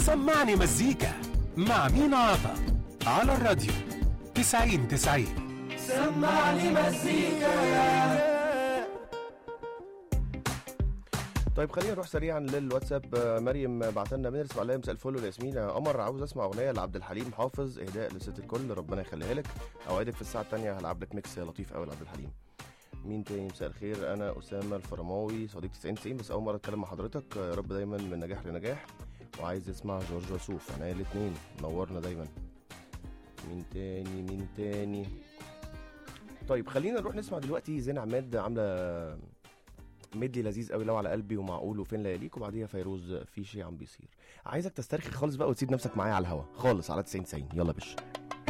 سمعني مزيكا مع مينا عطا على الراديو 90 90 سمعني مزيكا طيب خلينا نروح سريعا للواتساب آه، مريم بعت لنا بنرسم عليها مساء الفل والياسمين يا قمر عاوز اسمع اغنيه لعبد الحليم حافظ اهداء لست الكل ربنا يخليها لك اوعدك في الساعه الثانيه هلعب لك ميكس لطيف قوي لعبد الحليم مين تاني مساء الخير انا اسامه الفرماوي صديق 90 90 بس اول مره اتكلم مع حضرتك آه، يا رب دايما من نجاح لنجاح وعايز اسمع جورج وسوف انا الاثنين نورنا دايما مين تاني مين تاني طيب خلينا نروح نسمع دلوقتي زين عماد عامله ميدلي لذيذ قوي لو على قلبي ومعقول وفين لياليك وبعديها فيروز في شيء عم بيصير عايزك تسترخي خالص بقى وتسيب نفسك معايا على الهوا خالص على 90 90 يلا بش